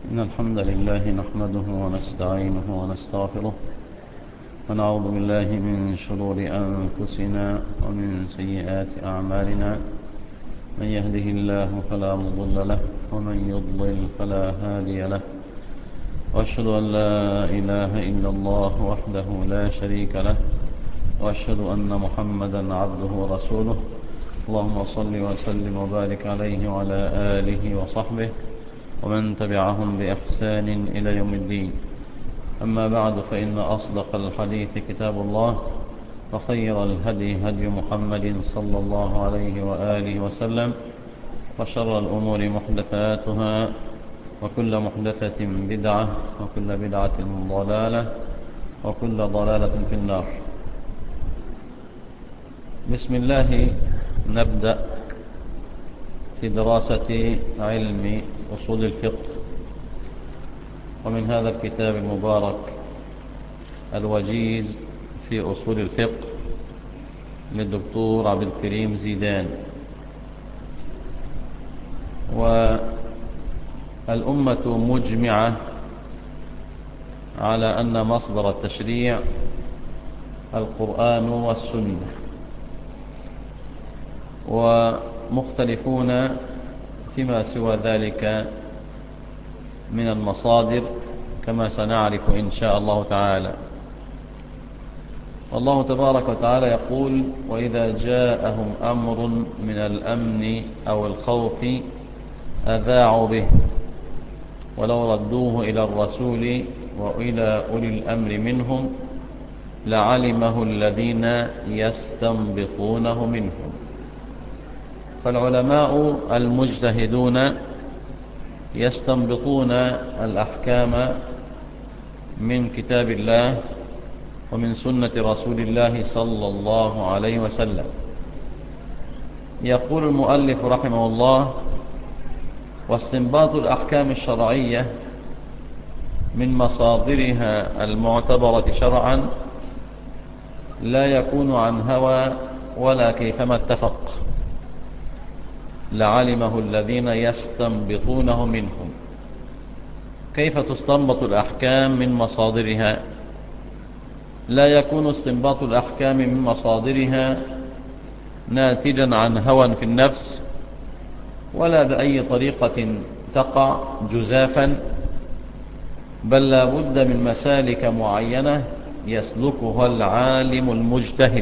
إن الحمد لله نحمده ونستعينه ونستغفره ونعوذ بالله من شرور أنفسنا ومن سيئات أعمالنا من يهده الله فلا مضل له ومن يضلل فلا هادي له وأشهد أن لا إله إلا الله وحده لا شريك له وأشهد أن محمدا عبده ورسوله اللهم صل وسلم وبارك عليه وعلى آله وصحبه ومن تبعهم بإحسان إلى يوم الدين أما بعد فإن أصدق الحديث كتاب الله وخير الهدي هدي محمد صلى الله عليه وآله وسلم وشر الأمور محدثاتها وكل محدثة بدعة وكل بدعة ضلالة وكل ضلالة في النار بسم الله نبدأ في دراسة علم أصول الفقه ومن هذا الكتاب المبارك الوجيز في أصول الفقه للدكتور عبد الكريم زيدان والأمة مجمعة على أن مصدر التشريع القرآن والسنة ومختلفون فيما سوى ذلك من المصادر كما سنعرف إن شاء الله تعالى والله تبارك وتعالى يقول وإذا جاءهم أمر من الأمن أو الخوف أذاعوا به ولو ردوه إلى الرسول وإلى أولي الأمر منهم لعلمه الذين يستنبطونه منهم فالعلماء المجتهدون يستنبطون الأحكام من كتاب الله ومن سنة رسول الله صلى الله عليه وسلم يقول المؤلف رحمه الله واستنباط الأحكام الشرعية من مصادرها المعتبرة شرعا لا يكون عن هوى ولا كيفما اتفق لعلمه الذين يستنبطونه منهم كيف تستنبط الأحكام من مصادرها لا يكون استنباط الأحكام من مصادرها ناتجا عن هوى في النفس ولا بأي طريقة تقع جزافا بل لا بد من مسالك معينة يسلكها العالم المجتهد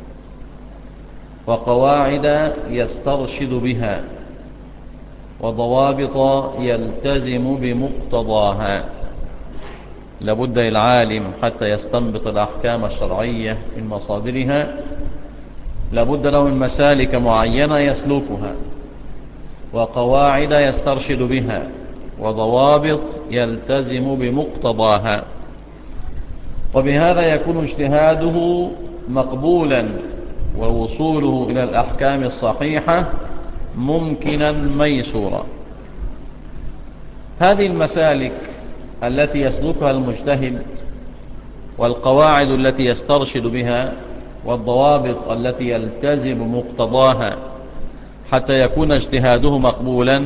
وقواعد يسترشد بها وضوابط يلتزم بمقتضاها لابد العالم حتى يستنبط الأحكام الشرعية من مصادرها لابد له من مسالك معينة يسلكها وقواعد يسترشد بها وضوابط يلتزم بمقتضاها وبهذا يكون اجتهاده مقبولا ووصوله إلى الأحكام الصحيحة ممكنا ميسورا هذه المسالك التي يسلكها المجتهد والقواعد التي يسترشد بها والضوابط التي يلتزم مقتضاها حتى يكون اجتهاده مقبولا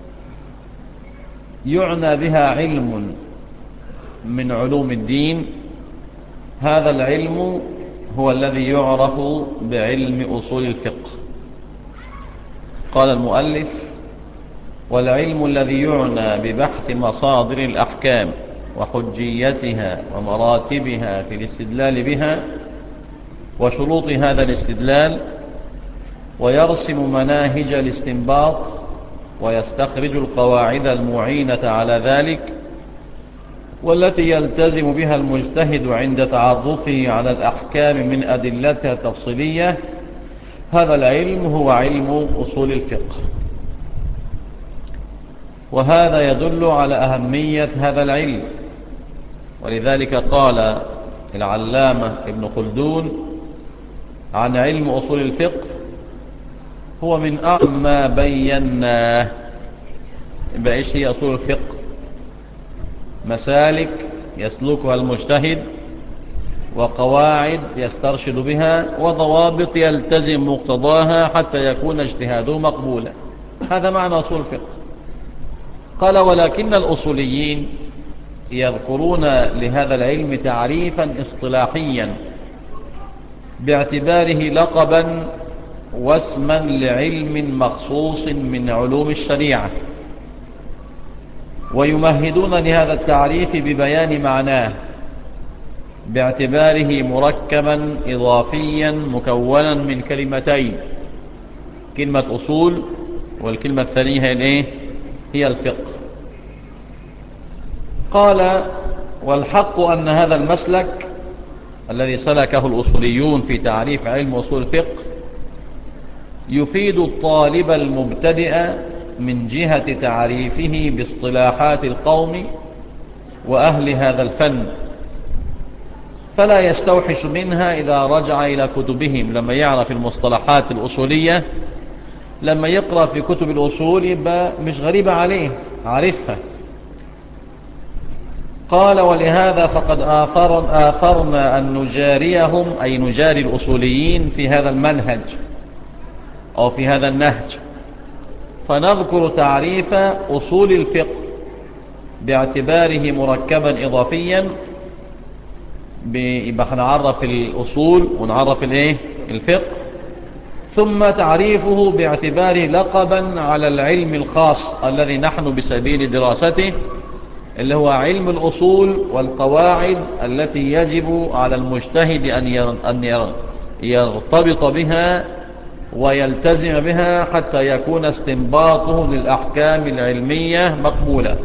يعنى بها علم من علوم الدين هذا العلم هو الذي يعرف بعلم أصول الفقه قال المؤلف والعلم الذي يعنى ببحث مصادر الأحكام وحجيتها ومراتبها في الاستدلال بها وشروط هذا الاستدلال ويرسم مناهج الاستنباط ويستخرج القواعد المعينة على ذلك والتي يلتزم بها المجتهد عند تعرفه على الأحكام من أدلتها التفصيلية هذا العلم هو علم أصول الفقه وهذا يدل على أهمية هذا العلم ولذلك قال العلامة ابن خلدون عن علم أصول الفقه هو من أعلم ما بيناه يبقى إيش هي أصول الفقه مسالك يسلكها المجتهد وقواعد يسترشد بها وضوابط يلتزم مقتضاها حتى يكون اجتهاده مقبولا هذا معنى أصول الفقه قال ولكن الأصوليين يذكرون لهذا العلم تعريفا اصطلاحيا باعتباره لقبا واسما لعلم مخصوص من علوم الشريعة ويمهدون لهذا التعريف ببيان معناه باعتباره مركبا إضافيا مكونا من كلمتين كلمة أصول والكلمة الثانية هي الايه هي الفقه قال والحق أن هذا المسلك الذي سلكه الأصوليون في تعريف علم أصول الفقه يفيد الطالب المبتدئ من جهة تعريفه باصطلاحات القوم وأهل هذا الفن فلا يستوحش منها إذا رجع إلى كتبهم لما يعرف المصطلحات الأصولية لما يقرأ في كتب الأصول يبقى مش غريبة عليه عارفها قال ولهذا فقد آثر آثرنا أن نجاريهم أي نجاري الأصوليين في هذا المنهج أو في هذا النهج فنذكر تعريف أصول الفقه باعتباره مركبا إضافيا يبقى هنعرف الأصول ونعرف الايه الفقه ثم تعريفه باعتباره لقبا على العلم الخاص الذي نحن بسبيل دراسته اللي هو علم الأصول والقواعد التي يجب على المجتهد أن يرتبط بها ويلتزم بها حتى يكون استنباطه للأحكام العلمية مقبولة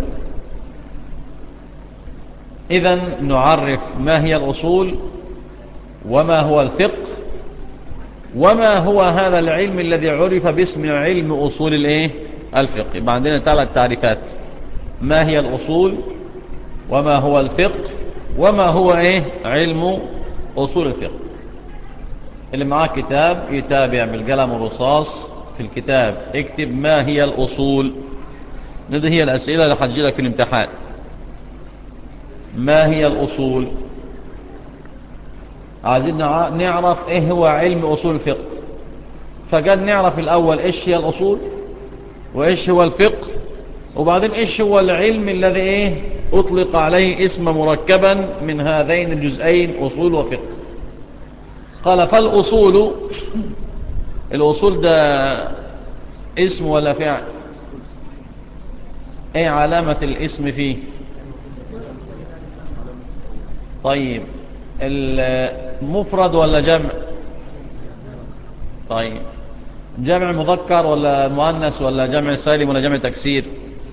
إذا نعرف ما هي الأصول وما هو الفقه وما هو هذا العلم الذي عرف باسم علم أصول الايه الفقه يبقى عندنا ثلاث تعريفات ما هي الأصول وما هو الفقه وما هو ايه علم أصول الفقه اللي معاه كتاب يتابع بالقلم الرصاص في الكتاب اكتب ما هي الأصول هذه هي الأسئلة اللي حتجي في الامتحان ما هي الأصول عايزين نعرف ايه هو علم أصول الفقه فقال نعرف الأول ايش هي الأصول وايش هو الفقه وبعدين ايش هو العلم الذي ايه اطلق عليه اسم مركبا من هذين الجزئين أصول وفقه قال فالأصول الأصول ده اسم ولا فعل ايه علامة الاسم فيه طيب المفرد ولا جمع طيب جمع مذكر ولا مؤنث ولا جمع سالم ولا جمع تكسير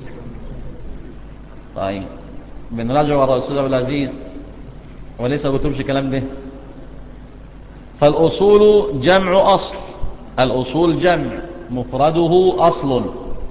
طيب بنراجع وراء الاستاذ عبد العزيز ولسه قلت لهمش الكلام ده فالاصول جمع اصل الاصول جمع مفرده اصل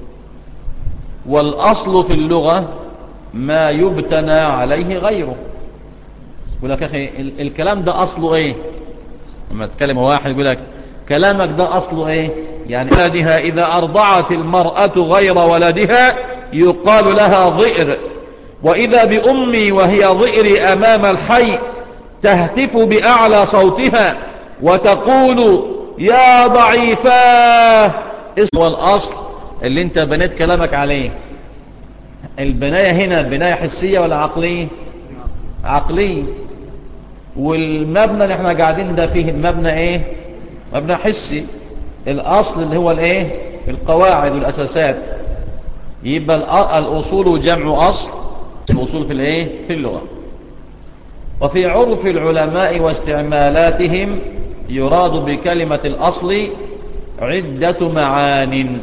والاصل في اللغه ما يبتنى عليه غيره يقول لك اخي الكلام ده اصله ايه لما تكلم واحد يقول لك كلامك ده اصله ايه يعني ولدها اذا ارضعت المرأة غير ولدها يقال لها ضئر واذا بامي وهي ضئر امام الحي تهتف باعلى صوتها وتقول يا ضعيفاه اسم الاصل اللي انت بنيت كلامك عليه البناية هنا بناية حسية ولا عقلية عقلية والمبنى اللي احنا قاعدين ده فيه المبنى ايه مبنى حسي الاصل اللي هو الايه القواعد والاساسات يبقى الاصول جمع اصل الاصول في الايه في اللغة وفي عرف العلماء واستعمالاتهم يراد بكلمة الاصل عدة معان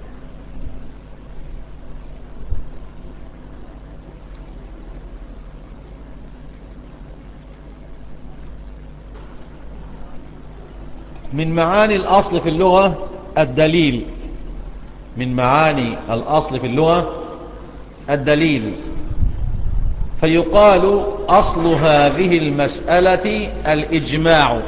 من معاني الأصل في اللغة الدليل من معاني الأصل في اللغة الدليل فيقال أصل هذه المسألة الإجماع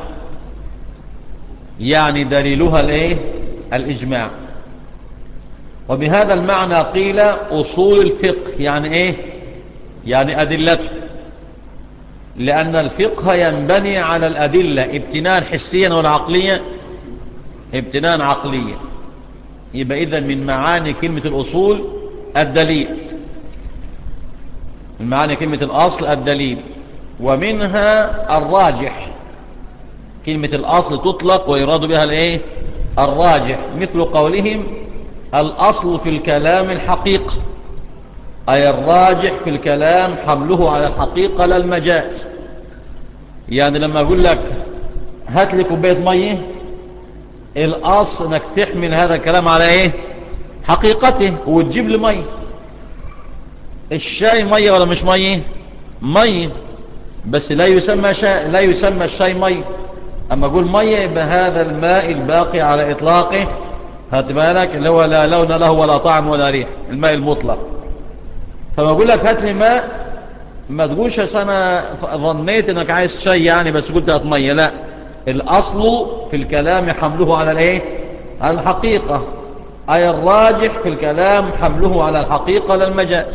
يعني دليلها الايه الإجماع وبهذا المعنى قيل أصول الفقه يعني ايه يعني أدلته لأن الفقه ينبني على الأدلة ابتناء حسيا ولا عقليا ابتناء عقليا يبقى إذا من معاني كلمة الأصول الدليل المعنى كلمة الأصل الدليل ومنها الراجح كلمة الأصل تطلق ويراد بها الايه الراجح مثل قولهم الأصل في الكلام الحقيقة أي الراجح في الكلام حمله على الحقيقة لا المجاز يعني لما أقول لك هات لي كوباية مية الأصل أنك تحمل هذا الكلام على إيه حقيقته وتجيب لي مية الشاي مية ولا مش مية مية بس لا يسمى شاي لا يسمى الشاي مية أما أقول مية يبقى هذا الماء الباقي على إطلاقه هات بالك اللي هو لا لون له ولا طعم ولا ريح الماء المطلق فما أقول لك هات لي ماء ما تقولش أنا ظنيت أنك عايز شاي يعني بس قلت هات مية لا الأصل في الكلام حمله على الإيه على الحقيقة أي الراجح في الكلام حمله على الحقيقة للمجاز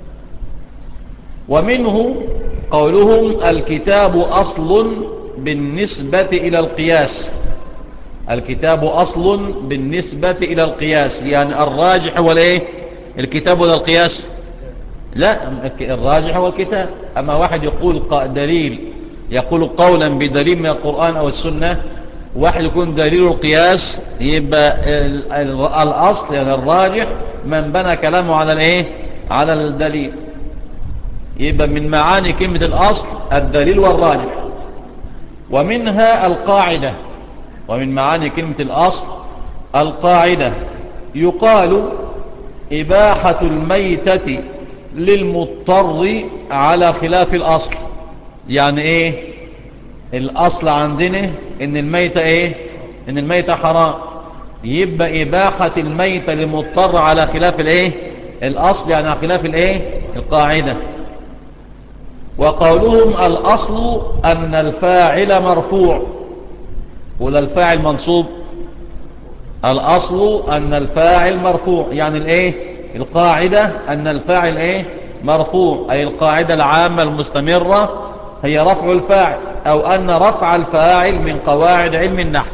ومنه قولهم الكتاب أصل بالنسبة إلى القياس الكتاب أصل بالنسبة إلى القياس يعني الراجح هو الايه الكتاب ولا القياس لا الراجح هو الكتاب أما واحد يقول دليل يقول قولا بدليل من القرآن أو السنة واحد يكون دليل القياس يبقى الأصل يعني الراجح من بنى كلامه على الايه على الدليل يبقى من معاني كلمة الأصل الدليل والراجح ومنها القاعدة ومن معاني كلمة الأصل القاعدة يقال إباحة الميتة للمضطر على خلاف الأصل يعني إيه الأصل عندنا إن الميتة إيه إن الميتة حرام يبقى إباحة الميتة للمضطر على خلاف الإيه الأصل يعني على خلاف الإيه القاعدة وقولهم الأصل أن الفاعل مرفوع ولا الفاعل منصوب الأصل أن الفاعل مرفوع يعني الإيه القاعدة أن الفاعل إيه مرفوع أي القاعدة العامة المستمرة هي رفع الفاعل أو أن رفع الفاعل من قواعد علم النحو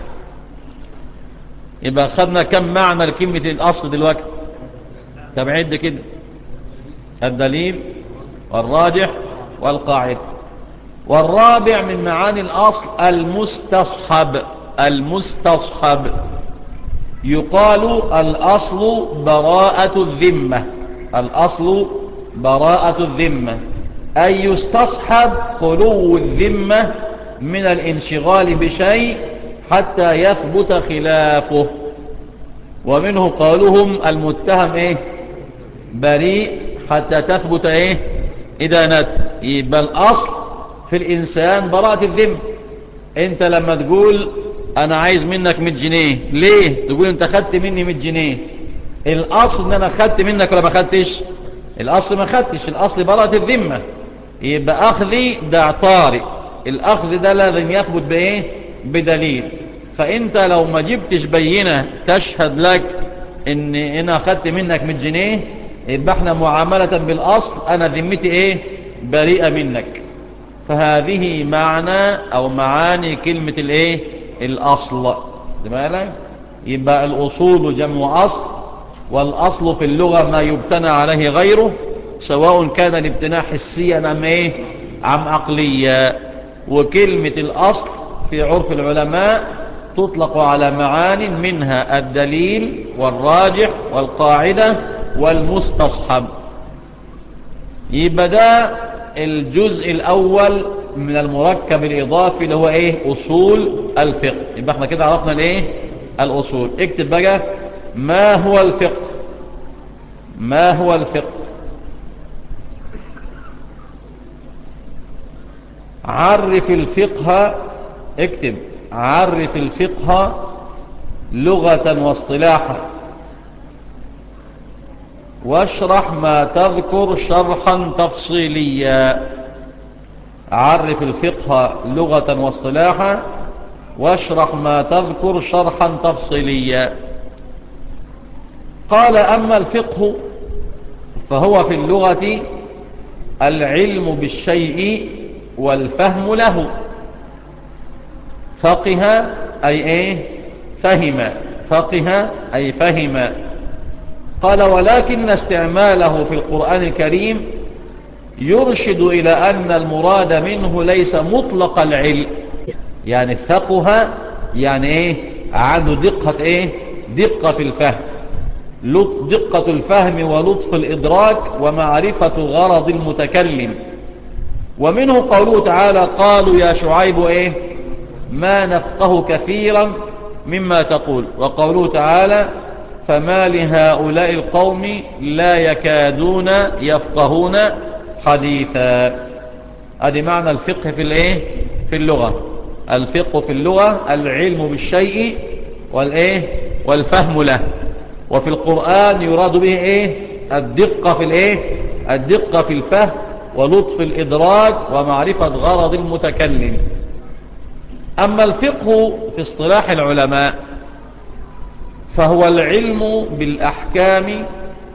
يبقى خدنا كم معنى لكلمة الأصل دلوقتي تبعيد كده الدليل والراجح والقاعدة والرابع من معاني الأصل المستصحب المستصحب يقال الأصل براءة الذمة الأصل براءة الذمة أي يستصحب خلو الذمة من الانشغال بشيء حتى يثبت خلافه ومنه قولهم المتهم ايه بريء حتى تثبت ايه إدانات يبقى الأصل في الإنسان براءة الذمة أنت لما تقول أنا عايز منك 100 جنيه ليه تقول أنت خدت مني 100 جنيه الأصل أن أنا خدت منك ولا ما خدتش الأصل ما خدتش الأصل براءة الذمة يبقى أخذي ده طارئ الأخذ ده لازم يثبت بإيه بدليل فأنت لو ما جبتش بينة تشهد لك ان انا اخدت منك 100 جنيه يبقى احنا معاملة بالاصل انا ذمتي ايه بريئة منك فهذه معنى او معاني كلمة الايه الاصل لماذا يبقى الاصول جمع اصل والاصل في اللغة ما يبتنى عليه غيره سواء كان الابتناء حسيا ام ايه ام عقليا وكلمة الاصل في عرف العلماء تطلق على معان منها الدليل والراجح والقاعدة والمستصحب يبقى ده الجزء الأول من المركب الإضافي اللي هو إيه أصول الفقه يبقى احنا كده عرفنا الإيه الأصول اكتب بقى ما هو الفقه ما هو الفقه عرف الفقه اكتب عرف الفقه لغة واصطلاحا واشرح ما تذكر شرحا تفصيليا عرف الفقه لغة واصطلاحا واشرح ما تذكر شرحا تفصيليا قال أما الفقه فهو في اللغة العلم بالشيء والفهم له فقه أي إيه فهم فقه أي فهم قال ولكن استعماله في القرآن الكريم يرشد إلى أن المراد منه ليس مطلق العلم يعني فقه يعني إيه عنده دقة إيه دقة في الفهم دقة الفهم ولطف الإدراك ومعرفة غرض المتكلم ومنه قوله تعالى قالوا يا شعيب إيه ما نفقه كثيرا مما تقول وقوله تعالى فما لهؤلاء القوم لا يكادون يفقهون حديثا هذه معنى الفقه في الايه في اللغة الفقه في اللغة العلم بالشيء والايه والفهم له وفي القرآن يراد به ايه الدقة في الايه الدقة في الفهم ولطف الإدراك ومعرفة غرض المتكلم أما الفقه في اصطلاح العلماء فهو العلم بالأحكام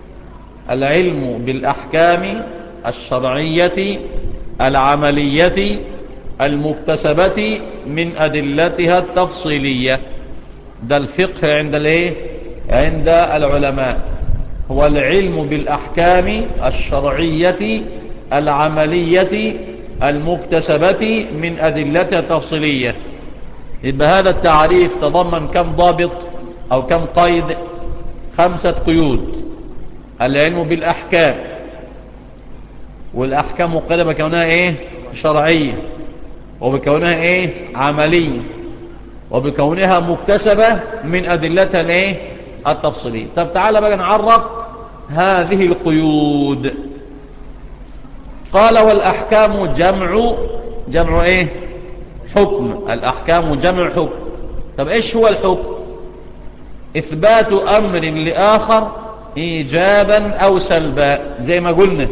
العلم بالأحكام الشرعية العملية المكتسبة من أدلتها التفصيلية ده الفقه عند الايه عند العلماء هو العلم بالأحكام الشرعية العملية المكتسبة من أدلتها التفصيلية يبقى هذا التعريف تضمن كم ضابط أو كم قيد خمسة قيود العلم بالأحكام والأحكام مقيدة بكونها إيه شرعية وبكونها إيه عملية وبكونها مكتسبة من أدلتها الإيه التفصيلية طب تعالى بقى نعرف هذه القيود قال والأحكام جمع جمع إيه حكم الأحكام جمع حكم طب إيش هو الحكم إثبات أمر لآخر إيجابا أو سلبا زي ما قلنا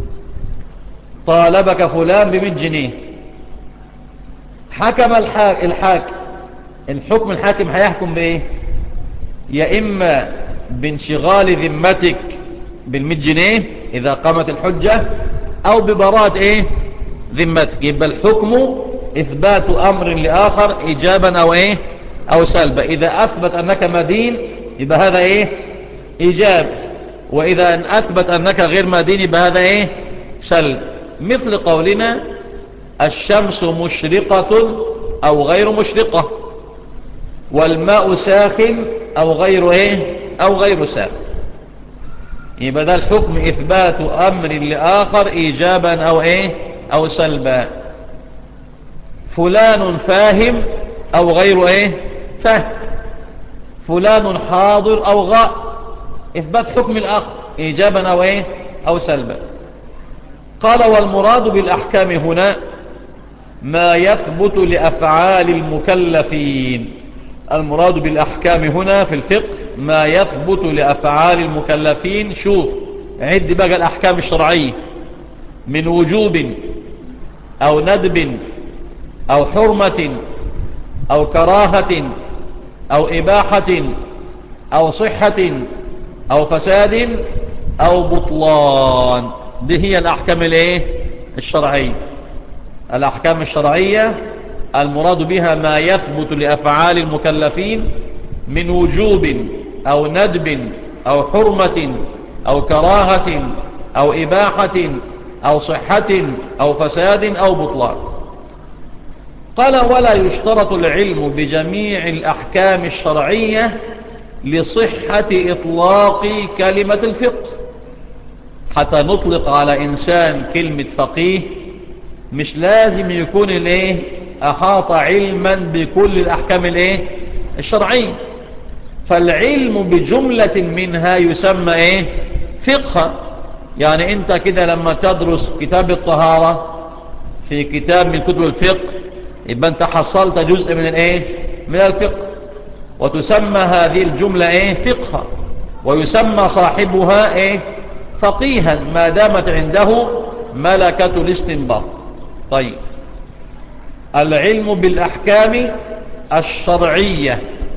طالبك فلان بمئة جنيه حكم الحاكم الحكم الحاكم هيحكم بإيه يا إما بانشغال ذمتك بالمئة جنيه إذا قامت الحجة أو ببراءة إيه ذمتك يبقى الحكم إثبات أمر لآخر إيجابا أو إيه أو سلبا إذا أثبت أنك مدين يبقى هذا إيه إيجاب وإذا أن أثبت أنك غير مدين يبقى هذا إيه سلب مثل قولنا الشمس مشرقة أو غير مشرقة والماء ساخن أو غير إيه أو غير ساخن يبقى ده الحكم إثبات أمر لآخر إيجابا أو إيه أو سلبا فلان فاهم أو غير إيه فهم فلان حاضر أو غاء إثبات حكم الآخر إيجابا أو إيه أو سلبا قال والمراد بالأحكام هنا ما يثبت لأفعال المكلفين المراد بالأحكام هنا في الفقه ما يثبت لأفعال المكلفين شوف عد بقى الأحكام الشرعية من وجوب أو ندب أو حرمة أو كراهة أو إباحة أو صحة أو فساد أو بطلان دي هي الأحكام الايه الشرعية الأحكام الشرعية المراد بها ما يثبت لأفعال المكلفين من وجوب أو ندب أو حرمة أو كراهة أو إباحة أو صحة أو فساد أو بطلان قال ولا يشترط العلم بجميع الأحكام الشرعية لصحة إطلاق كلمة الفقه حتى نطلق على إنسان كلمة فقيه مش لازم يكون الايه أحاط علما بكل الأحكام الايه الشرعية فالعلم بجملة منها يسمى ايه فقه يعني انت كده لما تدرس كتاب الطهارة في كتاب من كتب الفقه يبقى انت حصلت جزء من الايه من الفقه وتسمى هذه الجملة ايه فقه ويسمى صاحبها ايه فقيها ما دامت عنده ملكة الاستنباط طيب العلم بالأحكام الشرعية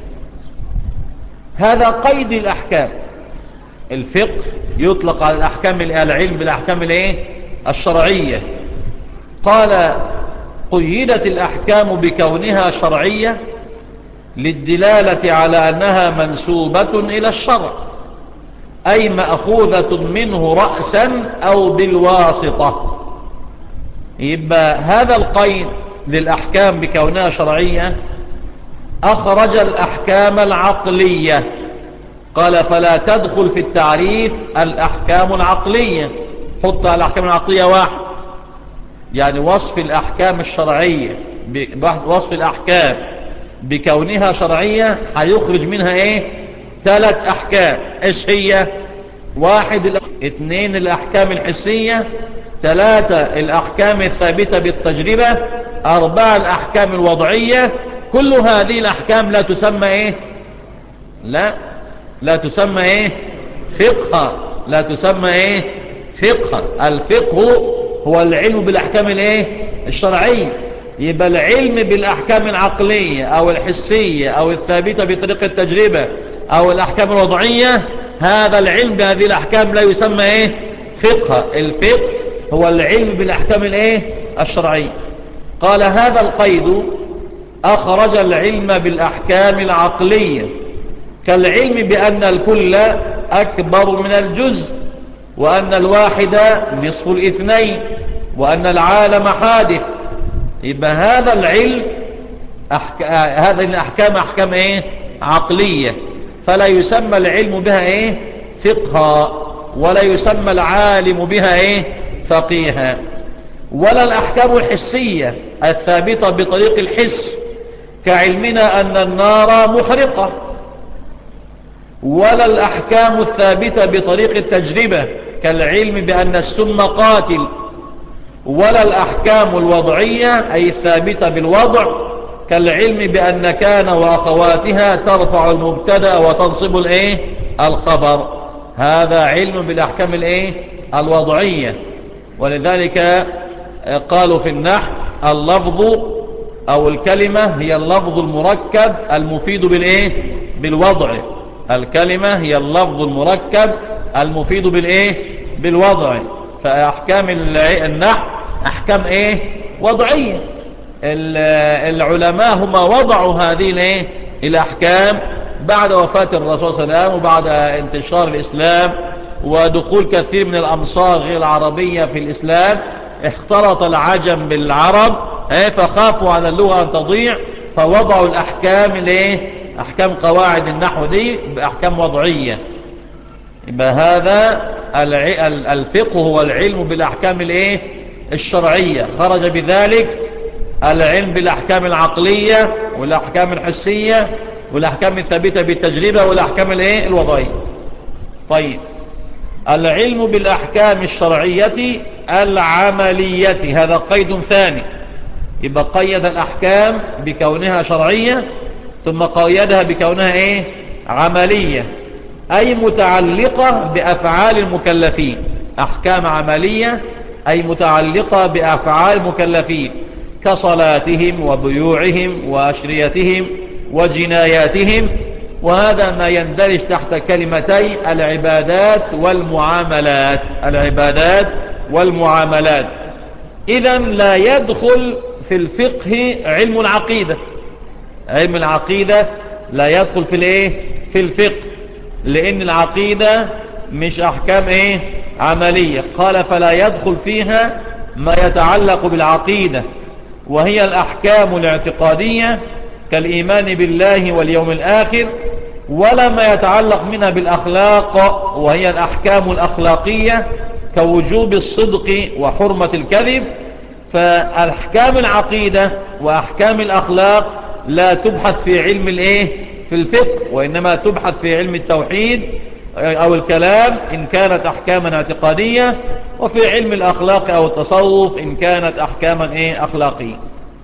هذا قيد الأحكام الفقه يطلق على الأحكام العلم بالأحكام الايه الشرعية قال قيدت الأحكام بكونها شرعية للدلالة على أنها منسوبة إلى الشرع أي مأخوذة منه رأسا أو بالواسطة يبقى هذا القيد للأحكام بكونها شرعية أخرج الأحكام العقلية قال فلا تدخل في التعريف الأحكام العقلية حط الأحكام العقلية واحد يعني وصف الأحكام الشرعية وصف الأحكام بكونها شرعية هيخرج منها ايه ثلاث أحكام ايش هي واحد اثنين الأحكام الحسية ثلاثة الأحكام الثابتة بالتجربة أربعة الأحكام الوضعية كل هذه الأحكام لا تسمى إيه لا لا تسمى إيه فقه لا تسمى إيه فقه الفقه هو العلم بالأحكام الإيه الشرعية يبقى العلم بالأحكام العقلية أو الحسية أو الثابتة بطريقة التجربة أو الأحكام الوضعية هذا العلم بهذه الأحكام لا يسمى إيه فقه الفقه هو العلم بالأحكام الإيه الشرعية قال هذا القيد أخرج العلم بالأحكام العقلية كالعلم بأن الكل أكبر من الجزء وأن الواحد نصف الاثنين وأن العالم حادث يبقى هذا العلم أحك... هذه الأحكام أحكام إيه عقلية فلا يسمى العلم بها إيه فقها ولا يسمى العالم بها إيه فقيها ولا الأحكام الحسية الثابتة بطريق الحس كعلمنا أن النار محرقة ولا الأحكام الثابتة بطريق التجربة كالعلم بأن السم قاتل ولا الأحكام الوضعية أي الثابتة بالوضع كالعلم بأن كان وأخواتها ترفع المبتدا وتنصب الايه الخبر هذا علم بالأحكام الايه الوضعية ولذلك قالوا في النحو اللفظ أو الكلمة هي اللفظ المركب المفيد بالايه بالوضع الكلمة هي اللفظ المركب المفيد بالايه بالوضع فأحكام النحو أحكام إيه وضعية العلماء هم وضعوا هذه الإيه الأحكام بعد وفاة الرسول صلى الله عليه وسلم وبعد انتشار الإسلام ودخول كثير من الأمصار العربية في الإسلام اختلط العجم بالعرب فخافوا على اللغة أن تضيع فوضعوا الأحكام الايه أحكام قواعد النحو دي بأحكام وضعية يبقى هذا الفقه هو العلم بالأحكام الايه الشرعية خرج بذلك العلم بالأحكام العقلية والأحكام الحسية والأحكام الثابتة بالتجربة والأحكام الايه الوضعية طيب العلم بالأحكام الشرعية العملية هذا قيد ثاني يبقى قيد الأحكام بكونها شرعية ثم قيدها بكونها ايه عملية أي متعلقة بأفعال المكلفين أحكام عملية أي متعلقة بأفعال المكلفين كصلاتهم وبيوعهم وأشريتهم وجناياتهم وهذا ما يندرج تحت كلمتي العبادات والمعاملات العبادات والمعاملات إذا لا يدخل في الفقه علم العقيدة علم العقيدة لا يدخل في الايه في الفقه لان العقيدة مش احكام ايه عملية قال فلا يدخل فيها ما يتعلق بالعقيدة وهي الاحكام الاعتقادية كالايمان بالله واليوم الاخر ولا ما يتعلق منها بالاخلاق وهي الاحكام الاخلاقية كوجوب الصدق وحرمة الكذب فاحكام العقيدة واحكام الاخلاق لا تبحث في علم الايه في الفقه وإنما تبحث في علم التوحيد أو الكلام إن كانت أحكاما اعتقادية وفي علم الأخلاق أو التصوف إن كانت أحكاما إيه أخلاقية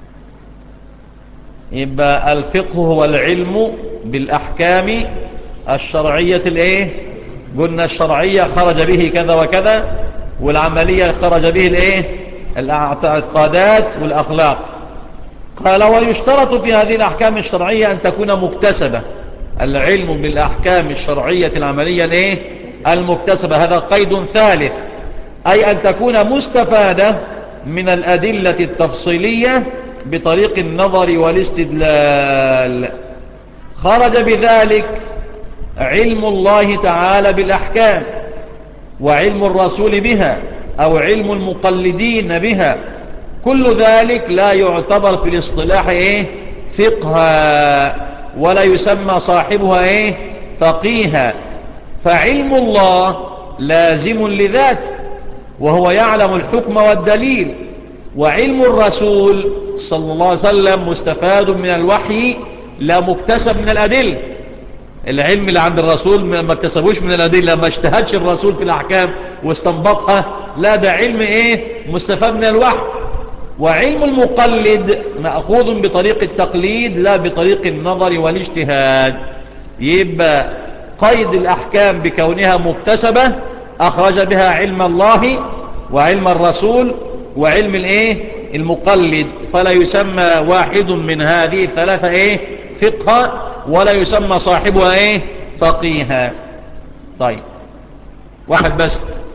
يبقى الفقه هو العلم بالأحكام الشرعية الإيه قلنا الشرعية خرج به كذا وكذا والعملية خرج به الإيه الاعتقادات والأخلاق قال ويشترط في هذه الأحكام الشرعية أن تكون مكتسبة العلم بالأحكام الشرعية العملية الايه المكتسبة هذا قيد ثالث أي أن تكون مستفادة من الأدلة التفصيلية بطريق النظر والاستدلال خرج بذلك علم الله تعالى بالأحكام وعلم الرسول بها أو علم المقلدين بها كل ذلك لا يعتبر في الاصطلاح إيه فقها ولا يسمى صاحبها إيه فقيها فعلم الله لازم لذاته وهو يعلم الحكم والدليل وعلم الرسول صلى الله عليه وسلم مستفاد من الوحي لا مكتسب من الأدلة العلم اللي عند الرسول ما اكتسبوش من الأدلة ما اجتهدش الرسول في الأحكام واستنبطها لا ده علم ايه مستفاد من الوحي وعلم المقلد مأخوذ بطريق التقليد لا بطريق النظر والاجتهاد يبقى قيد الأحكام بكونها مكتسبة أخرج بها علم الله وعلم الرسول وعلم الايه المقلد فلا يسمى واحد من هذه الثلاثة ايه فقه ولا يسمى صاحبها ايه فقيها طيب واحد بس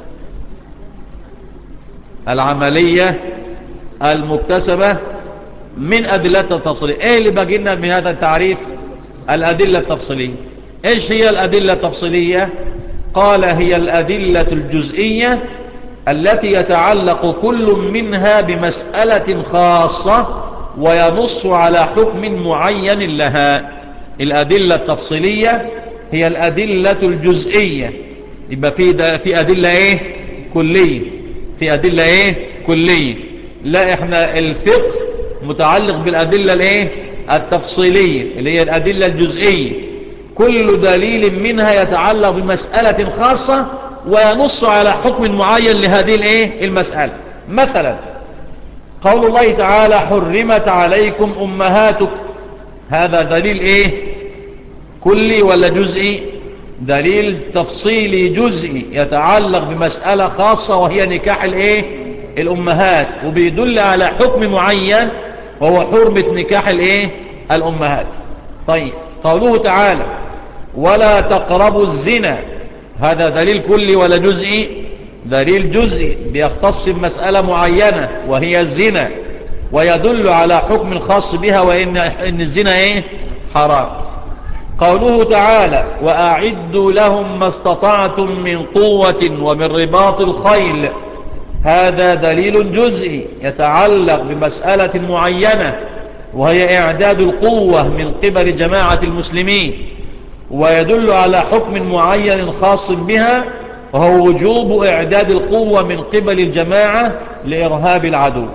العملية المكتسبة من أدلة التفصيلية ايه اللي بقينا من هذا التعريف الأدلة التفصيلية ايش هي الأدلة التفصيلية قال هي الأدلة الجزئية التي يتعلق كل منها بمسألة خاصة وينص على حكم معين لها الأدلة التفصيلية هي الأدلة الجزئية يبقى في, في أدلة ايه كلية في أدلة ايه كلية لا احنا الفقه متعلق بالأدلة الايه التفصيلية اللي هي الأدلة الجزئية كل دليل منها يتعلق بمسألة خاصة وينص على حكم معين لهذه الايه المسألة مثلا قول الله تعالى حرمت عليكم أمهاتك هذا دليل ايه كلي ولا جزئي دليل تفصيلي جزئي يتعلق بمسألة خاصة وهي نكاح الايه الأمهات وبيدل على حكم معين وهو حرمة نكاح الايه الأمهات طيب قوله تعالى ولا تقربوا الزنا هذا دليل كلي ولا جزئي دليل جزئي بيختص بمسألة معينة وهي الزنا ويدل على حكم خاص بها وإن إن الزنا إيه حرام قوله تعالى وأعدوا لهم ما استطعتم من قوة ومن رباط الخيل هذا دليل جزئي يتعلق بمسألة معينة وهي إعداد القوة من قبل جماعة المسلمين ويدل على حكم معين خاص بها وهو وجوب إعداد القوة من قبل الجماعة لإرهاب العدو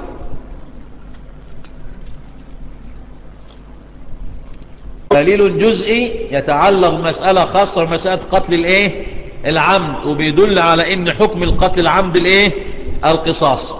دليل جزئي يتعلق بمسألة خاصة بمسألة قتل الايه العمد وبيدل على ان حكم القتل العمد الايه القصاص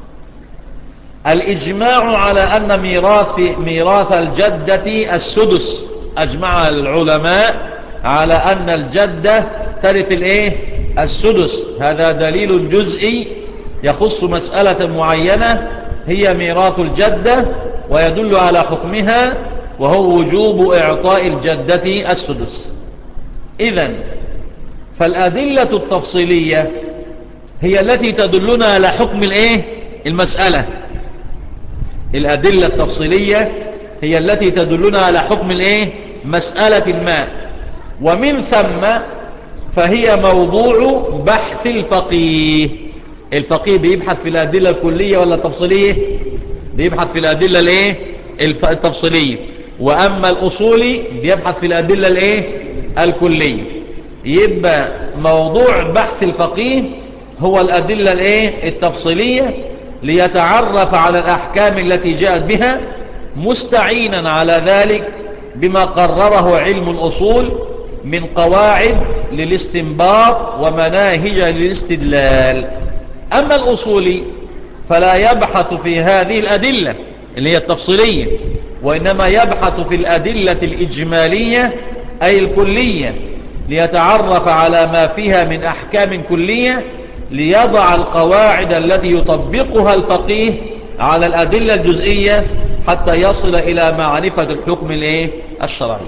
الاجماع على ان ميراث ميراث الجدة السدس اجمع العلماء على ان الجدة ترث الايه السدس هذا دليل جزئي يخص مسألة معينة هي ميراث الجدة ويدل على حكمها وهو وجوب إعطاء الجدة السدس إذا فالأدلة التفصيلية هي التي تدلنا على حكم الإيه؟ المسألة الأدلة التفصيلية هي التي تدلنا على حكم الإيه؟ مسألة ما ومن ثم فهي موضوع بحث الفقيه الفقيه بيبحث في الأدلة الكلية ولا التفصيلية بيبحث في الأدلة الايه التفصيلية وأما الأصولي بيبحث في الأدلة الايه الكلية يبقى موضوع بحث الفقيه هو الأدلة الايه التفصيلية ليتعرف على الأحكام التي جاءت بها مستعينا على ذلك بما قرره علم الأصول من قواعد للاستنباط ومناهج للاستدلال أما الأصولي فلا يبحث في هذه الأدلة اللي هي التفصيلية وإنما يبحث في الأدلة الإجمالية أي الكلية ليتعرف على ما فيها من أحكام كلية ليضع القواعد التي يطبقها الفقيه على الأدلة الجزئية حتى يصل إلى معرفة الحكم الشرعي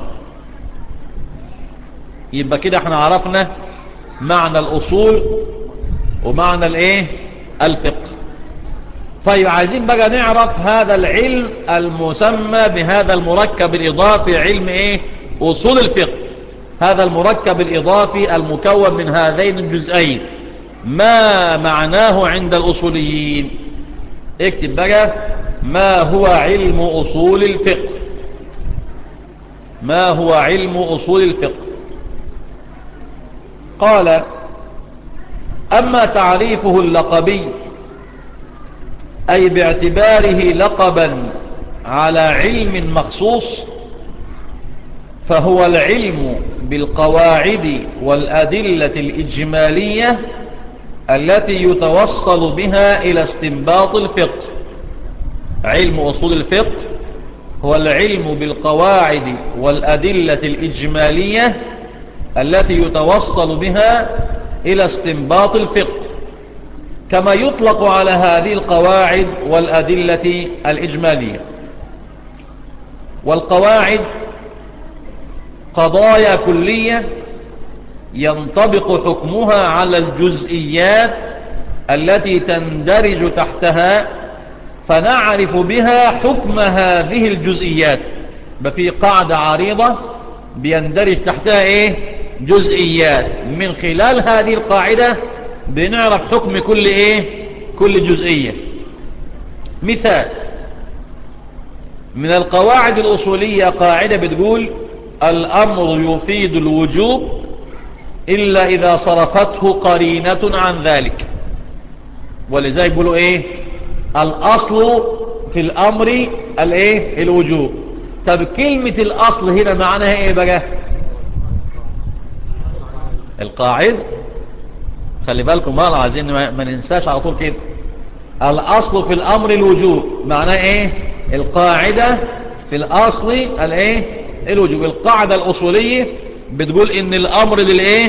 يبقى كده احنا عرفنا معنى الأصول ومعنى الايه الفقه طيب عايزين بقى نعرف هذا العلم المسمى بهذا المركب الإضافي علم ايه أصول الفقه هذا المركب الإضافي المكون من هذين الجزئين ما معناه عند الأصوليين اكتب بقى ما هو علم أصول الفقه ما هو علم أصول الفقه قال أما تعريفه اللقبي أي باعتباره لقبا على علم مخصوص فهو العلم بالقواعد والأدلة الإجمالية التي يتوصل بها إلى استنباط الفقه علم أصول الفقه هو العلم بالقواعد والأدلة الإجمالية التي يتوصل بها إلى استنباط الفقه كما يطلق على هذه القواعد والأدلة الإجمالية والقواعد قضايا كلية ينطبق حكمها على الجزئيات التي تندرج تحتها فنعرف بها حكم هذه الجزئيات بفي قاعدة عريضة بيندرج تحتها ايه جزئيات من خلال هذه القاعدة بنعرف حكم كل ايه كل جزئية مثال من القواعد الأصولية قاعدة بتقول الأمر يفيد الوجوب إلا إذا صرفته قرينة عن ذلك ولذلك يقولوا إيه الأصل في الأمر الإيه الوجوب طب كلمة الأصل هنا معناها إيه بقى القاعدة خلي بالكم بقى عايزين ما ننساش على طول كده الأصل في الأمر الوجوب معناه إيه القاعدة في الأصل الإيه الوجوب القاعدة الأصولية بتقول إن الأمر للإيه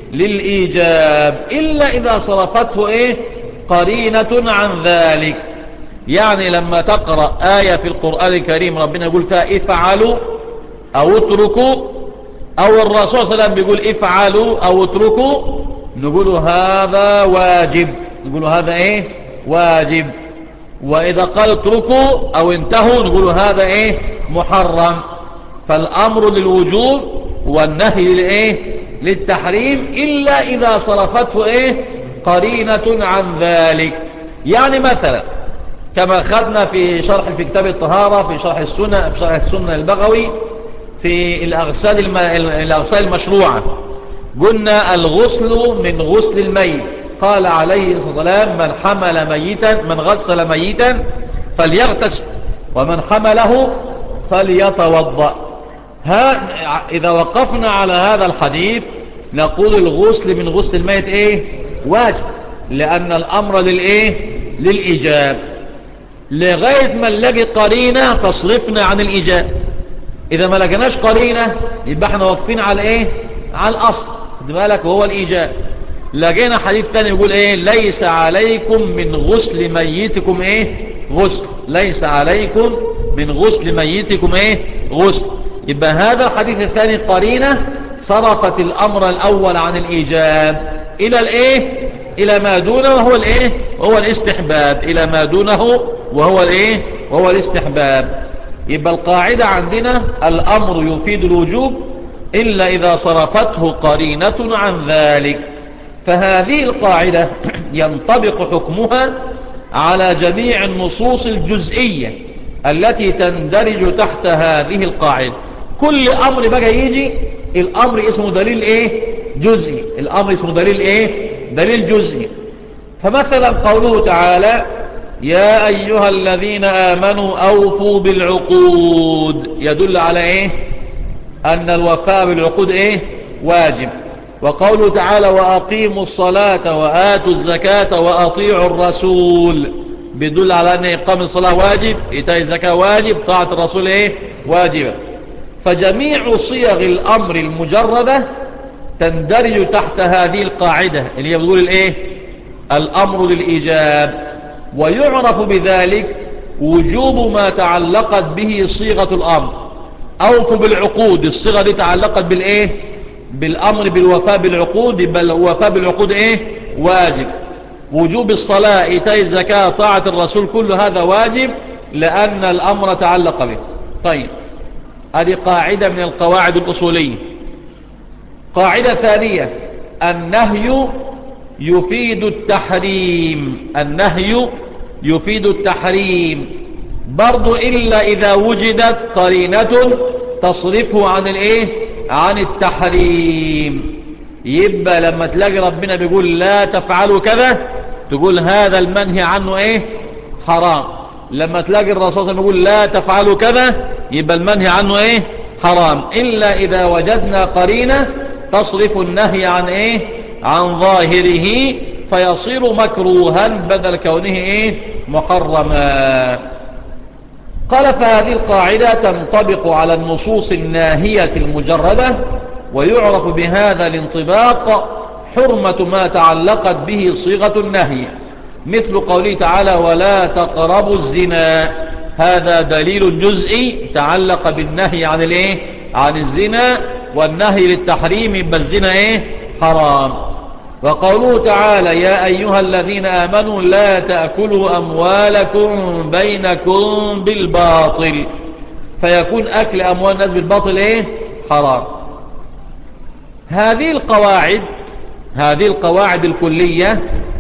للإيجاب إلا إذا صرفته إيه قرينة عن ذلك يعني لما تقرأ آية في القرآن الكريم ربنا يقول فيها افعلوا أو اتركوا أو الرسول صلى الله عليه وسلم بيقول افعلوا أو اتركوا نقول هذا واجب نقول هذا ايه واجب وإذا قال اتركوا أو انتهوا نقول هذا ايه محرم فالأمر للوجوب والنهي للايه للتحريم إلا إذا صرفته ايه قرينة عن ذلك يعني مثلا كما خدنا في شرح في كتاب الطهارة في شرح السنة في شرح السنة البغوي في الأغسال, الم... الأغسال المشروعة قلنا الغسل من غسل الميت قال عليه الصلاة والسلام من حمل ميتا من غسل ميتا فليغتسل ومن حمله فليتوضأ ها إذا وقفنا على هذا الحديث نقول الغسل من غسل الميت إيه واجب لأن الأمر للإيه للإيجاب لغاية ما نلاقي قرينة تصرفنا عن الإيجاب إذا ما لقناش قرينة يبقى احنا واقفين على إيه على الأصل خد بالك وهو الإيجاب لقينا حديث ثاني يقول إيه ليس عليكم من غسل ميتكم إيه غسل ليس عليكم من غسل ميتكم إيه غسل يبقى هذا الحديث الثاني قرينة صرفت الأمر الأول عن الإيجاب إلى الإيه إلى ما دونه وهو الإيه وهو الاستحباب إلى ما دونه وهو الإيه وهو الاستحباب يبقى القاعدة عندنا الأمر يفيد الوجوب إلا إذا صرفته قرينة عن ذلك فهذه القاعدة ينطبق حكمها على جميع النصوص الجزئية التي تندرج تحت هذه القاعدة كل أمر بقى يجي الأمر اسمه دليل إيه جزئي الأمر اسمه دليل إيه دليل جزئي فمثلا قوله تعالى يا أيها الذين آمنوا أوفوا بالعقود يدل على إيه أن الوفاء بالعقود إيه واجب وقوله تعالى وأقيموا الصلاة وآتوا الزكاة وأطيعوا الرسول بيدل على أن إقام الصلاة واجب إيتاء الزكاة واجب طاعة الرسول إيه واجبة فجميع صيغ الأمر المجردة تندرج تحت هذه القاعدة اللي هي بتقول الإيه الأمر للإيجاب ويعرف بذلك وجوب ما تعلقت به صيغة الأمر أوفوا بالعقود الصيغة دي تعلقت بالإيه بالأمر بالوفاء بالعقود بل الوفاء بالعقود إيه واجب وجوب الصلاة إيتاء الزكاة طاعة الرسول كل هذا واجب لأن الأمر تعلق به طيب هذه قاعدة من القواعد الأصولية قاعدة ثانية النهي يفيد التحريم النهي يفيد التحريم برضو إلا إذا وجدت قرينة تصرفه عن الإيه عن التحريم يبقى لما تلاقي ربنا بيقول لا تفعلوا كذا تقول هذا المنهي عنه إيه حرام لما تلاقي الرسول صلى الله عليه وسلم يقول لا تفعلوا كذا يبقى المنهي عنه إيه حرام إلا إذا وجدنا قرينة تصرف النهي عن إيه عن ظاهره فيصير مكروها بدل كونه إيه محرما قال فهذه القاعدة تنطبق على النصوص الناهية المجردة ويعرف بهذا الانطباق حرمة ما تعلقت به صيغة النهي مثل قوله تعالى ولا تقربوا الزنا هذا دليل جزئي تعلق بالنهي عن الايه عن الزنا والنهي للتحريم يبقى الزنا ايه حرام وقوله تعالى يا أيها الذين آمنوا لا تأكلوا أموالكم بينكم بالباطل فيكون أكل أموال الناس بالباطل إيه حرام هذه القواعد هذه القواعد الكلية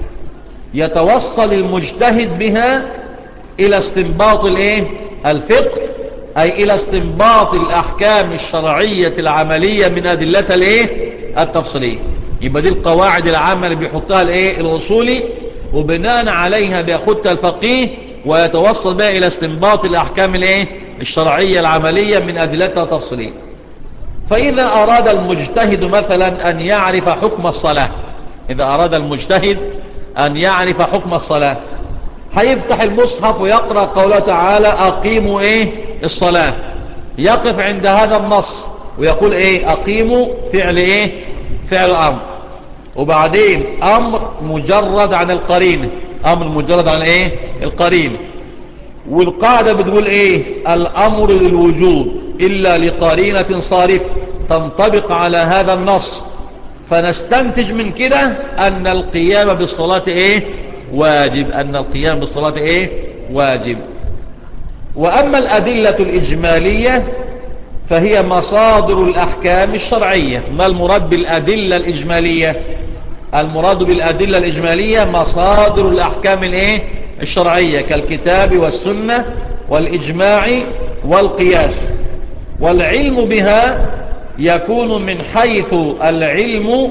يتوصل المجتهد بها إلى استنباط الإيه الفقه أي إلى استنباط الأحكام الشرعية العملية من أدلة الإيه التفصيلية يبقى دي القواعد العامة اللي بيحطها الايه الاصولي وبناء عليها بياخدها الفقيه ويتوصل بها الى استنباط الاحكام الايه الشرعية العملية من ادلتها تفصيلية فاذا اراد المجتهد مثلا ان يعرف حكم الصلاة اذا اراد المجتهد ان يعرف حكم الصلاة هيفتح المصحف ويقرأ قوله تعالى اقيموا ايه الصلاة يقف عند هذا النص ويقول ايه اقيموا فعل ايه فعل امر وبعدين امر مجرد عن القرينة امر مجرد عن ايه القرينة والقاعدة بتقول ايه الامر للوجود الا لقرينة صارفة تنطبق على هذا النص فنستنتج من كده ان القيام بالصلاة ايه واجب ان القيام بالصلاة ايه واجب واما الادلة الاجمالية فهي مصادر الأحكام الشرعية ما المراد بالأدلة الإجمالية المراد بالأدلة الإجمالية مصادر الأحكام الإيه؟ الشرعية كالكتاب والسنة والإجماع والقياس والعلم بها يكون من حيث العلم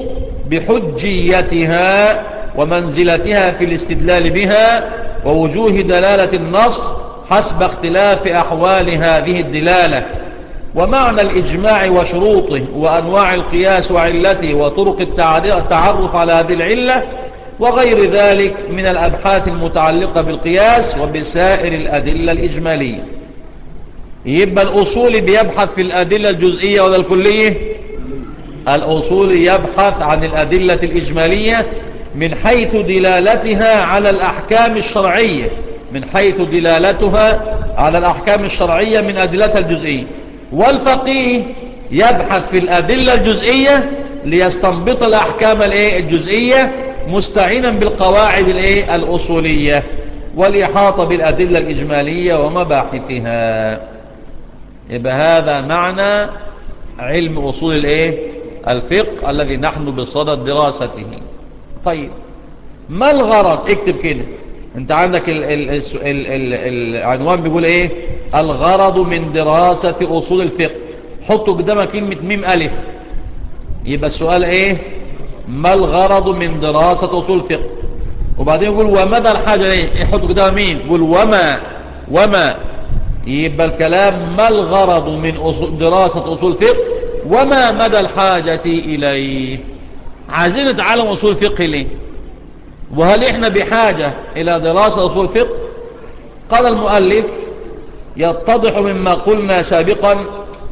بحجيتها ومنزلتها في الاستدلال بها ووجوه دلالة النص حسب اختلاف أحوال هذه الدلالة ومعنى الإجماع وشروطه وأنواع القياس وعلته وطرق التعرف على هذه العلة وغير ذلك من الأبحاث المتعلقة بالقياس وبسائر الأدلة الإجمالية يبقى الأصول بيبحث في الأدلة الجزئية ولا الكلية الأصول يبحث عن الأدلة الإجمالية من حيث دلالتها على الأحكام الشرعية من حيث دلالتها على الأحكام الشرعية من أدلتها الجزئية والفقيه يبحث في الأدلة الجزئية ليستنبط الأحكام الجزئية مستعينا بالقواعد الأصولية والإحاطة بالأدلة الإجمالية ومباحثها يبقى هذا معنى علم أصول الايه الفقه الذي نحن بصدد دراسته طيب ما الغرض اكتب كده انت عندك ال ال ال ال ال العنوان بيقول ايه الغرض من دراسة اصول الفقه حطوا قدامك كلمة ميم الف يبقى السؤال ايه ما الغرض من دراسة اصول الفقه وبعدين يقول ومدى الحاجة ايه يحطوا قدام مين يقول وما وما يبقى الكلام ما الغرض من أصول دراسة اصول الفقه وما مدى الحاجة اليه عايزين نتعلم اصول الفقه ليه وهل احنا بحاجة الى دراسة اصول فقه قال المؤلف يتضح مما قلنا سابقا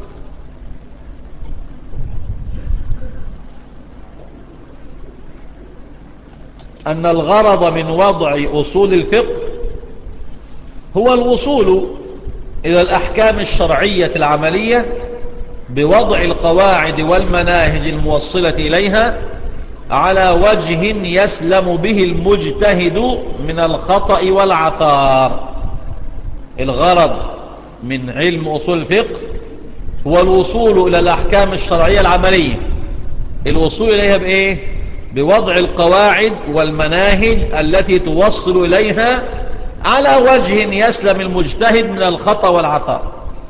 أن الغرض من وضع أصول الفقه هو الوصول إلى الأحكام الشرعية العملية بوضع القواعد والمناهج الموصلة إليها على وجه يسلم به المجتهد من الخطأ والعثار الغرض من علم أصول الفقه هو الوصول إلى الأحكام الشرعية العملية الوصول إليها بإيه بوضع القواعد والمناهج التي توصل إليها على وجه يسلم المجتهد من الخطأ والعثار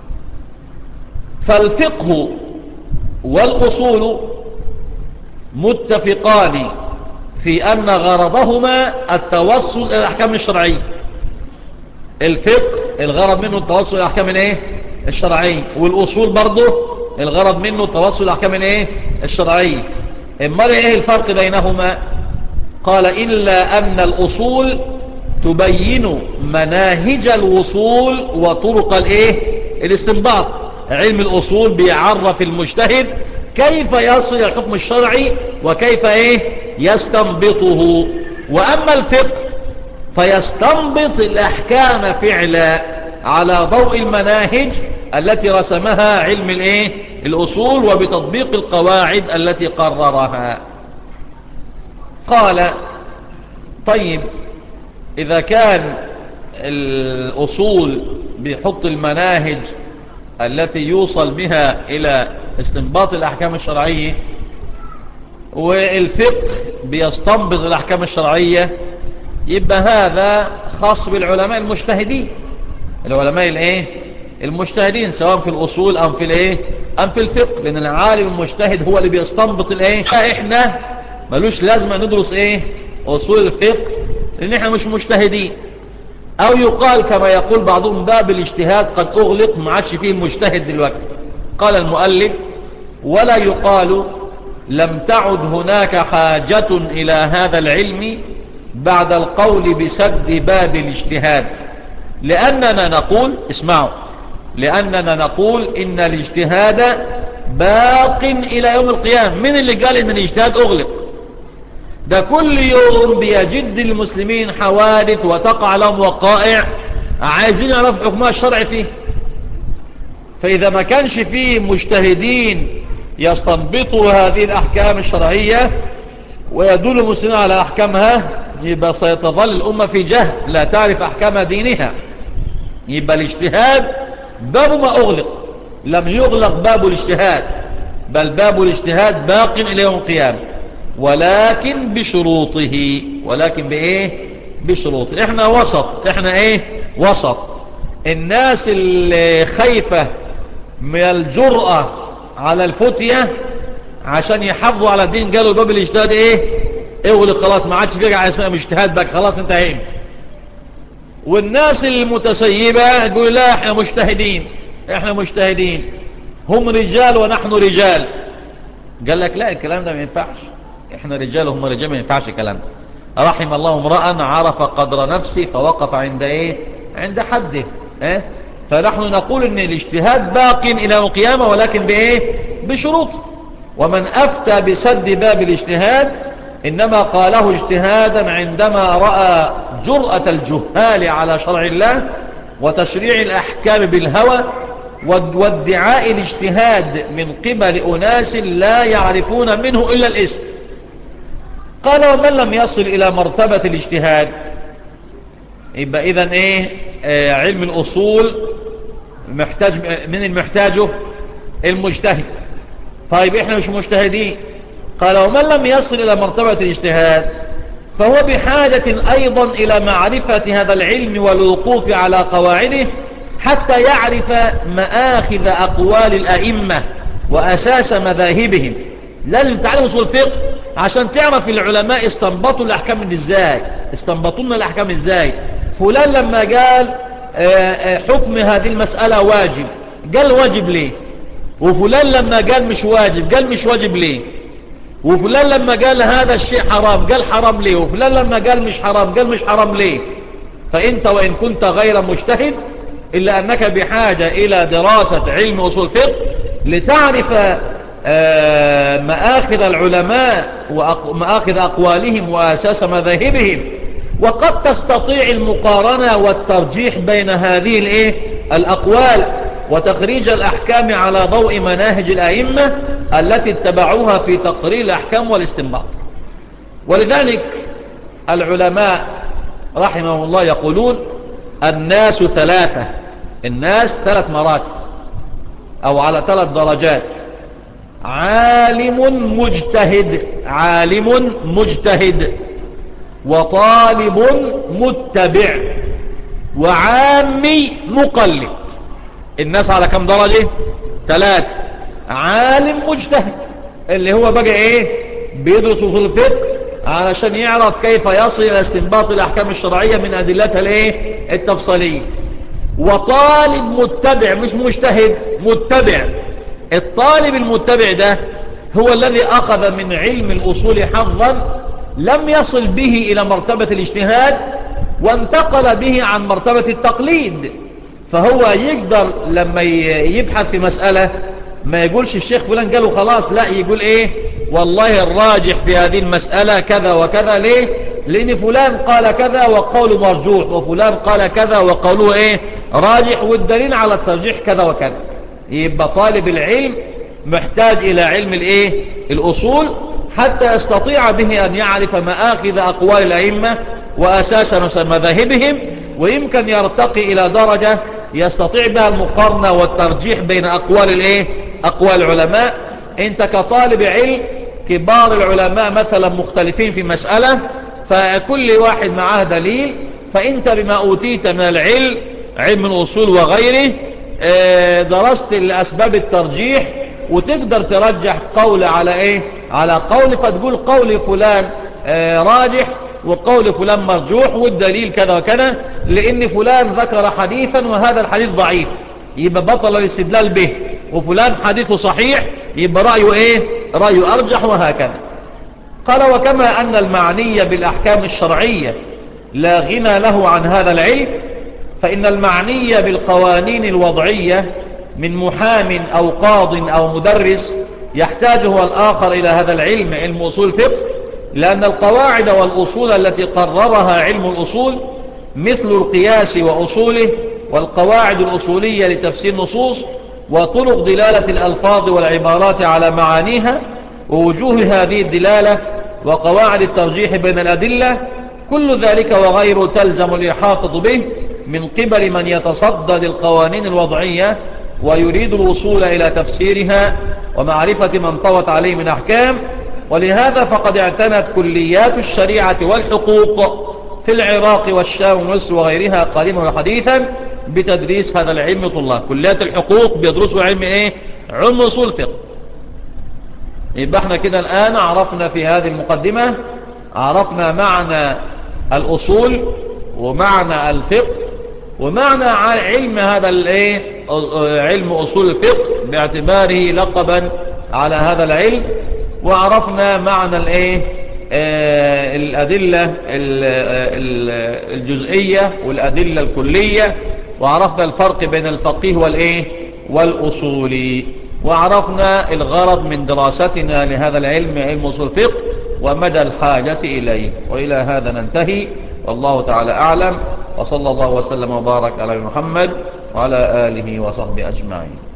فالفقه والأصول متفقان في أن غرضهما التوصل إلى الأحكام الشرعية الفقه الغرض منه التوصل إلى الأحكام الايه الشرعية والأصول برضه الغرض منه التوصل إلى الأحكام الايه الشرعية اما ايه الفرق بينهما قال إلا أن الأصول تبين مناهج الوصول وطرق الايه الاستنباط علم الأصول بيعرف المجتهد كيف يصل الحكم الشرعي وكيف ايه يستنبطه وأما الفقه فيستنبط الأحكام فعلا على ضوء المناهج التي رسمها علم الايه الأصول وبتطبيق القواعد التي قررها قال طيب إذا كان الأصول بيحط المناهج التي يوصل بها إلى استنباط الأحكام الشرعية والفقه بيستنبط الأحكام الشرعية يبقى هذا خاص بالعلماء المجتهدين العلماء الايه المجتهدين سواء في الأصول أم في الايه أم في الفقه لأن العالم المجتهد هو اللي بيستنبط الايه احنا ملوش لازمة ندرس ايه أصول الفقه لأن احنا مش مجتهدين أو يقال كما يقول بعضهم باب الاجتهاد قد أغلق ما عادش فيه مجتهد دلوقتي قال المؤلف ولا يقال لم تعد هناك حاجة إلى هذا العلم بعد القول بسد باب الاجتهاد لأننا نقول اسمعوا لأننا نقول إن الاجتهاد باق إلى يوم القيامة من اللي قال إن الاجتهاد أغلق ده كل يوم بيجد المسلمين حوادث وتقع لهم وقائع عايزين يعرفوا حكمها الشرع فيه فإذا ما كانش فيه مجتهدين يستنبطوا هذه الأحكام الشرعية ويدل المسلمين على أحكامها يبقى سيتظل الأمة في جهل لا تعرف أحكام دينها يبقى الاجتهاد باب ما أغلق لم يغلق باب الاجتهاد بل باب الاجتهاد باق إلى يوم القيامة ولكن بشروطه ولكن بإيه بشروطه احنا وسط احنا ايه وسط الناس اللي خايفة من الجرأة على الفتية عشان يحافظوا على الدين قالوا باب الاجتهاد ايه اغلق خلاص ما عادش فيها اسمها اجتهاد بك خلاص انتهينا والناس المتسيبة يقول لا احنا مجتهدين احنا مجتهدين هم رجال ونحن رجال قال لك لا الكلام ده ما ينفعش احنا رجال وهم رجال ما ينفعش الكلام ده رحم الله امرأ عرف قدر نفسه فوقف عند ايه عند حده اه فنحن نقول ان الاجتهاد باق الى القيامة ولكن بايه بشروط ومن افتى بسد باب الاجتهاد انما قاله اجتهادا عندما رأى جرأة الجهال على شرع الله وتشريع الاحكام بالهوى وادعاء الاجتهاد من قبل اناس لا يعرفون منه الا الاسم قال ومن لم يصل الى مرتبة الاجتهاد يبقى اذا ايه آه علم الاصول محتاج من المحتاجه المجتهد طيب احنا مش مجتهدين قال ومن لم يصل الى مرتبة الاجتهاد فهو بحاجة ايضا الى معرفة هذا العلم والوقوف على قواعده حتى يعرف مآخذ اقوال الائمة واساس مذاهبهم لازم تعلم اصول الفقه عشان تعرف العلماء استنبطوا الاحكام من ازاي استنبطوا لنا الاحكام ازاي فلان لما قال حكم هذه المسألة واجب قال واجب ليه وفلان لما قال مش واجب قال مش واجب ليه وفلان لما قال هذا الشيء حرام قال حرام ليه وفلان لما قال مش حرام قال مش حرام ليه فانت وان كنت غير مجتهد الا انك بحاجة الى دراسة علم اصول فقه لتعرف مآخذ العلماء ومآخذ أقوالهم وأساس مذاهبهم وقد تستطيع المقارنة والترجيح بين هذه الايه الأقوال وتخريج الأحكام على ضوء مناهج الأئمة التي اتبعوها في تقرير الأحكام والاستنباط ولذلك العلماء رحمهم الله يقولون الناس ثلاثة الناس ثلاث مراتب أو على ثلاث درجات عالم مجتهد عالم مجتهد وطالب متبع وعامي مقلد الناس على كم درجة ثلاثة عالم مجتهد اللي هو بقى ايه بيدرس اصول الفقه علشان يعرف كيف يصل الى استنباط الاحكام الشرعية من ادلتها الايه التفصيلية وطالب متبع مش مجتهد متبع الطالب المتبع ده هو الذي اخذ من علم الاصول حظا لم يصل به الى مرتبة الاجتهاد وانتقل به عن مرتبة التقليد فهو يقدر لما يبحث في مسألة ما يقولش الشيخ فلان قاله خلاص لا يقول ايه والله الراجح في هذه المسألة كذا وكذا ليه لان فلان قال كذا وقوله مرجوح وفلان قال كذا وقوله ايه راجح والدليل على الترجيح كذا وكذا يبقى طالب العلم محتاج الى علم الايه الاصول حتى يستطيع به ان يعرف مآخذ اقوال الائمة واساس مذاهبهم ويمكن يرتقي الى درجة يستطيع بها المقارنة والترجيح بين اقوال الايه اقوال العلماء انت كطالب علم كبار العلماء مثلا مختلفين في مسألة فكل واحد معاه دليل فانت بما اوتيت من العلم علم الاصول وغيره درست الاسباب الترجيح وتقدر ترجح قول على ايه على قول فتقول قول فلان راجح وقول فلان مرجوح والدليل كذا وكذا لان فلان ذكر حديثا وهذا الحديث ضعيف يبقى بطل الاستدلال به وفلان حديثه صحيح يبقى رأيه ايه رأيه ارجح وهكذا قال وكما ان المعني بالاحكام الشرعية لا غنى له عن هذا العلم فان المعني بالقوانين الوضعية من محام او قاض او مدرس يحتاج هو الاخر الى هذا العلم علم اصول الفقه لان القواعد والاصول التي قررها علم الاصول مثل القياس واصوله والقواعد الاصولية لتفسير النصوص وطرق دلالة الألفاظ والعبارات على معانيها ووجوه هذه الدلالة وقواعد الترجيح بين الأدلة كل ذلك وغيره تلزم الإحاطة به من قبل من يتصدى للقوانين الوضعية ويريد الوصول إلى تفسيرها ومعرفة من طوت عليه من أحكام ولهذا فقد اعتنت كليات الشريعة والحقوق في العراق والشام ومصر وغيرها قديما وحديثا بتدريس هذا العلم طلاب كليات الحقوق بيدرسوا علم ايه علم اصول فقه يبقى احنا كده الان عرفنا في هذه المقدمة عرفنا معنى الاصول ومعنى الفقه ومعنى علم هذا الايه علم اصول الفقه باعتباره لقبا على هذا العلم وعرفنا معنى الايه آه الادله الجزئيه والادله الكليه وعرفنا الفرق بين الفقيه والايه والاصولي وعرفنا الغرض من دراستنا لهذا العلم علم اصول الفقه ومدى الحاجة اليه والى هذا ننتهي والله تعالى اعلم وصلى الله وسلم وبارك على محمد وعلى اله وصحبه اجمعين